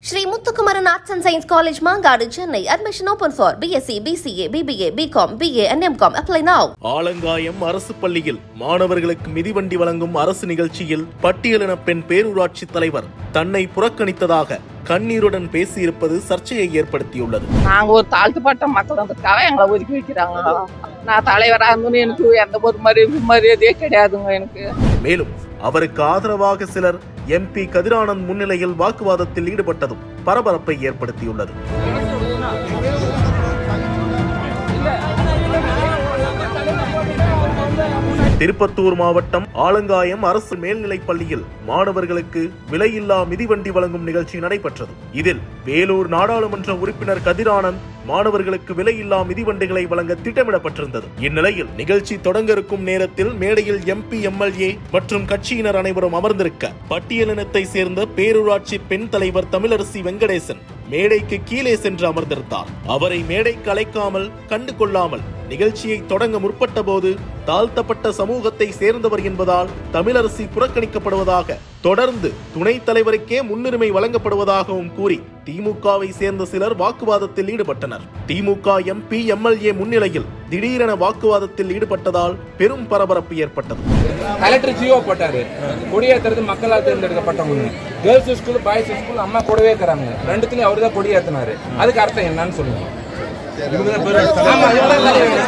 Sri Muthukumaran Arts and Science College, Mangadu, Chennai. Admission open for BSc, BCA, BBA, BCom, BA and MCom. Apply now. Alangayam அரசு பள்ளியில் மாணவர்களுக்கு மிதிவண்டி வழங்கும் அரசு நிகழ்ச்சியில் பட்டியலின பெண் பேரூராட்சி தலைவர் தன்னை புறக்கணித்ததாக கண்ணீருடன் பேசியிருப்பது சர்ச்சையை ஏற்படுத்தியுள்ளது நாங்க ஒரு தாழ்த்துப்பட்ட மக்கள்ன்றதுக்காக எங்களை ஒதுக்கி வைக்கிறாங்க நான் தலைவராக இருந்தோன்னு எனக்கு எந்த ஒரு மரி மரியாதையே கிடையாதுங்க எனக்கு மேலும் அவருக்கு ஆதரவாக சிலர் எம்பி கதிரானந்த் முன்னிலையில் வாக்குவாதத்தில் ஈடுபட்டதும் பரபரப்பை ஏற்படுத்தியுள்ளது திருப்பத்தூர் மாவட்டம் ஆலங்காயம் அரசு மேல்நிலைப் பள்ளியில் மாணவர்களுக்கு விலையில்லா மிதிவண்டி வழங்கும் நிகழ்ச்சி நடைபெற்றது இதில் வேலூர் நாடாளுமன்ற உறுப்பினர் கதிரானந்த் மாணவர்களுக்கு விலையில்லா மிதிவண்டிகளை வழங்க திட்டமிடப்பட்டிருந்தது இந்நிலையில் நிகழ்ச்சி தொடங்க இருக்கும் நேரத்தில் மேடையில் எம்பி எம்எல்ஏ மற்றும் கட்சியினர் அனைவரும் அமர்ந்திருக்க பட்டியலினத்தை சேர்ந்த பேரூராட்சி பெண் தலைவர் தமிழரசி வெங்கடேசன் மேடைக்கு கீழே சென்று அமர்ந்திருந்தார் அவரை மேடைக்கு அழைக்காமல் கண்டு கொள்ளாமல் நிகழ்ச்சியை தொடங்க முற்பட்ட போது தாழ்த்தப்பட்ட சமூகத்தை சேர்ந்தவர் என்பதால் தமிழரசி புறக்கணிக்கப்படுவதாக தொடர்ந்து துணைத் தலைவருக்கே முன்னுரிமை வழங்கப்படுவதாகவும் கூறி திமுகவை சேர்ந்த சிலர் வாக்குவாதத்தில் ஈடுபட்டனர் திமுக எம்பி எம்எல்ஏ முன்னிலையில் திடீரென வாக்குவாதத்தில் ஈடுபட்டதால் பெரும் பரபரப்பு ஏற்பட்டது கலெக்டர் ஜியோ போட்டாரு கொடியேற்றுறது மக்களால் தேர்ந்தெடுக்கப்பட்டவங்க கேர்ள்ஸ் ஸ்கூல் பாய்ஸ் ஸ்கூல் அம்மா கூடவே இருக்கிறாங்க ரெண்டுத்துலயும் அவர் தான் கொடியேற்றினாரு அதுக்கு அர்த்தம் என்னன்னு சொல்லுங்க ஆமா, இவங்கதான்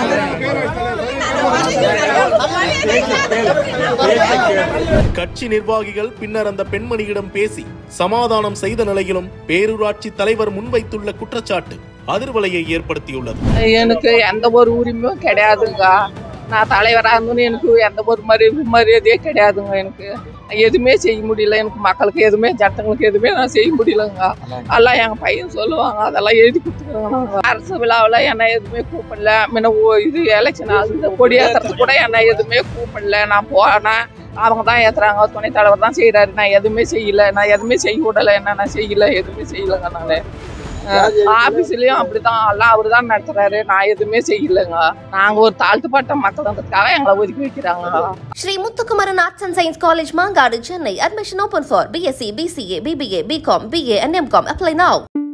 தலைவர். கட்சி நிர்வாகிகள் பின்னர் அந்த பெண்மணியிடம் பேசி சமாதானம் செய்த நிலையிலும் பேரூராட்சி தலைவர் முன்வைத்துள்ள குற்றச்சாட்டு அதிர்வலையை ஏற்படுத்தியுள்ளது எனக்கு எந்த ஒரு உரிமையும் கிடையாதுங்க நான் தலைவராக இருந்தோன்னு எனக்கு எந்த ஒரு மரி மரியாதையே கிடையாதுங்க எனக்கு எதுவுமே செய்ய முடியல எனக்கு மக்களுக்கு எதுவுமே ஜனங்களுக்கு எதுவுமே நான் செய்ய முடியலங்க எல்லாம் எங்கள் பையன் சொல்லுவாங்க அதெல்லாம் எழுதி கொடுத்துருவாங்க நாங்க. அரசு விழாவில் என்ன எதுவுமே கூப்பிடல முன்ன ஓ- இது எலெக்ஷன் ஆகுது கொடியேற்றுறது கூட என்ன எதுவுமே கூப்பிடல நான் போனேன் அவங்க தான் ஏத்துறாங்க துணைத் தலைவர் தான் செய்கிறாரு நான் எதுவுமே செய்யல நான் எதுவுமே செய்ய விடலை என்ன நான் செய்யல எதுவுமே செய்யலைங்க நான் ஆபீஸ்லயும் அப்படிதான் எல்லாம் அவரு தான் நடத்துறாரு நான் எதுவுமே செய்யலைங்க நாங்க ஒரு தாழ்த்துப்பட்ட மக்கள்ன்றதுக்காக எங்களை ஒதுக்கி வைக்கிறாங்க Sri Muthukumaran Arts and Science College, Mangadu, Chennai. Admission open for BSc, BCA, BBA, BCom, BA and MCom. Apply now.